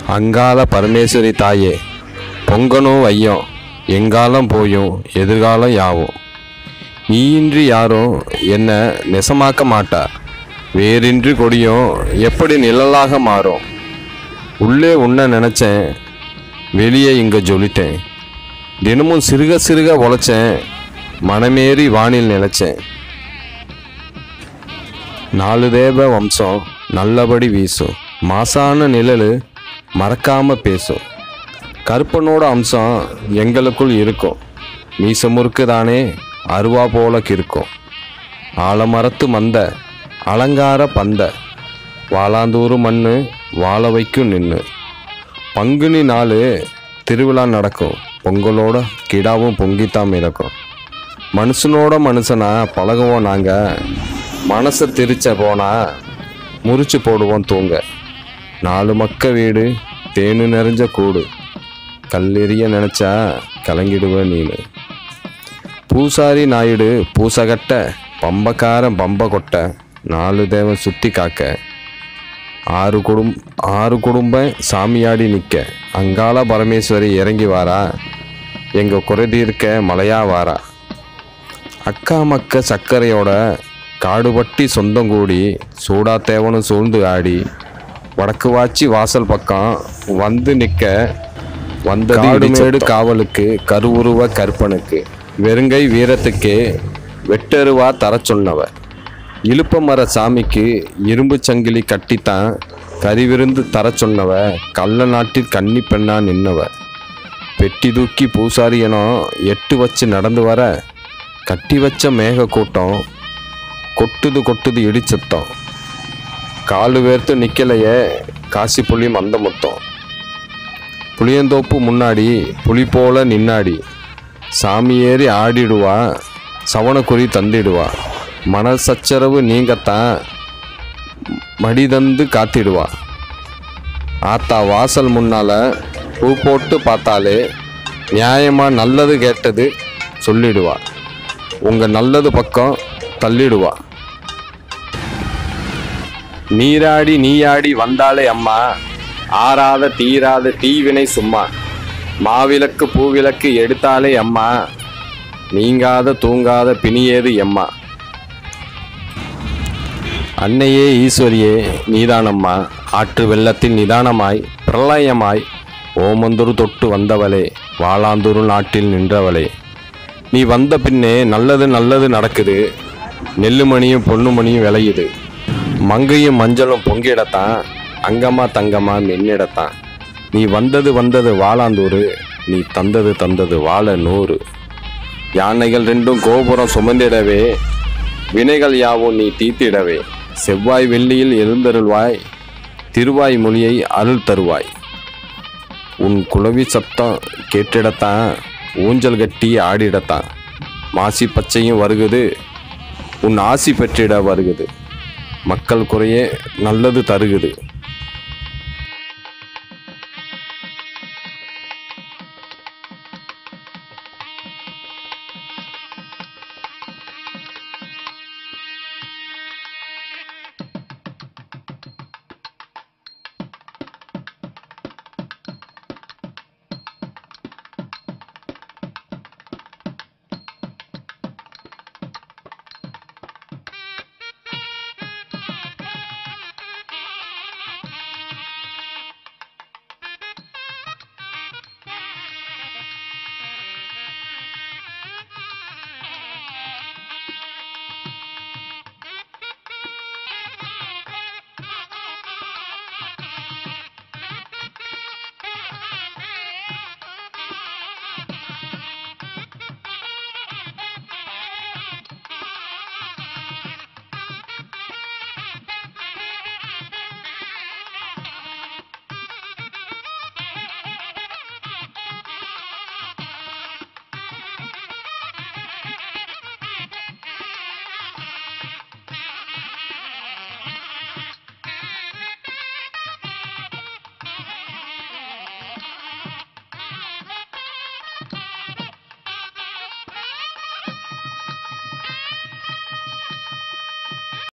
அங்காள பரமேஸ்வரி தாயே பொங்கனும் வையம் எங்காலம் போயும் எதிர்காலம் யாவும் நீயின்றி யாரும் என்ன நெசமாக்க மாட்டா வேறின்றி கொடியும் எப்படி நிழலாக மாறும் உள்ளே உன்ன நினச்சேன் வெளியே இங்கே ஜொலிட்டேன் தினமும் சிறுக சிறுக உழைச்சேன் மனமேறி வானில் நிலைச்சேன் நாலு தேவ வம்சம் நல்லபடி வீசும் மாசான நிழலு மறக்காம பேசும் கருப்பனோட அம்சம் எங்களுக்குள் இருக்கும் மீச முறுக்கு தானே அருவா போல கிறுக்கும் ஆலமரத்து மந்த அலங்கார பந்த வாளாந்தூரு மண்ணு வாழ வைக்கும் நின்று பங்குனி நாள் திருவிழா நடக்கும் பொங்கலோட கிடாவும் பொங்கித்தான் மிதக்கும் மனுஷனோட மனுஷனா பழகுவோம் நாங்கள் மனசை திரிச்ச போனா முறிச்சு போடுவோம் தூங்க நாலு மக்க வீடு தேனு நிறைஞ்ச கூடு கல்லெறிய நினச்சா கலங்கிடுவேன் நீனு பூசாரி நாயுடு பூசகட்ட பம்பக்காரன் பம்ப கொட்ட நாலு தேவன் சுற்றி காக்க ஆறு குடும் ஆறு குடும்பம் சாமியாடி நிற்க அங்காள பரமேஸ்வரி இறங்கி வாரா எங்கள் குறை தீர்க்க மலையா வாரா அக்கா மக்க சர்க்கரையோட காடுபட்டி சொந்தம் கூடி சூடா தேவனும் சூழ்ந்து ஆடி வடக்கு வாச்சி வாசல் பக்கம் வந்து நிற்க வந்தது இடிமேடு காவலுக்கு கருவுருவ கற்பனுக்கு வெறுங்கை வீரத்துக்கு வெட்டருவா தரச் சொன்னவ இழுப்ப மர சாமிக்கு இரும்பு சங்கிலி கட்டித்தான் கறிவிருந்து தரச் சொன்னவ கள்ள நாட்டில் கன்னி பெண்ணா நின்னவ பெட்டி தூக்கி பூசாரியனோ எட்டு வச்சு நடந்து வர கட்டி வச்ச மேக கூட்டம் கொட்டுது கொட்டுது இடிச்சத்தம் காலு வேர்த்து நிக்கலையே காசி புலி மந்த முத்தம் புளியந்தோப்பு முன்னாடி புலி போல நின்னாடி சாமி ஏறி ஆடிடுவா சவணக்குறி தந்திடுவா மணல் சச்சரவு நீங்கத்தான் மடி தந்து காத்திடுவா ஆத்தா வாசல் முன்னால பூ போட்டு பார்த்தாலே நியாயமா நல்லது கேட்டது சொல்லிடுவா உங்க நல்லது பக்கம் தள்ளிடுவா நீராடி நீயாடி வந்தாலே அம்மா ஆறாத தீராத தீவினை சும்மா மாவிளக்கு பூவிளக்கு எடுத்தாலே அம்மா நீங்காத தூங்காத பிணியேது எம்மா அன்னையே ஈஸ்வரியே நீதானம்மா ஆற்று வெள்ளத்தில் நிதானமாய் பிரளயமாய் ஓமந்தூர் தொட்டு வந்தவளே வாளாந்தூர் நாட்டில் நின்றவளே நீ வந்த பின்னே நல்லது நல்லது நடக்குது நெல்லுமணியும் பொண்ணுமணியும் விளையுது மங்கையும் மஞ்சளும் பொங்கிடத்தான் அங்கம்மா தங்கம்மா மின்னிடத்தான் நீ வந்தது வந்தது வாளாந்தூர் நீ தந்தது தந்தது வாழ நூறு யானைகள் ரெண்டும் கோபுரம் சுமந்திடவே வினைகள் யாவும் நீ தீத்திடவே செவ்வாய் வெள்ளியில் எழுந்தருள்வாய் திருவாய் மொழியை அருள் தருவாய் உன் குளவி சத்தம் கேட்டிடத்தான் ஊஞ்சல் கட்டி ஆடிடத்தான் மாசி பச்சையும் வருகுது உன் ஆசி பெற்றிட வருகுது மக்கள் குறையே நல்லது தருகுது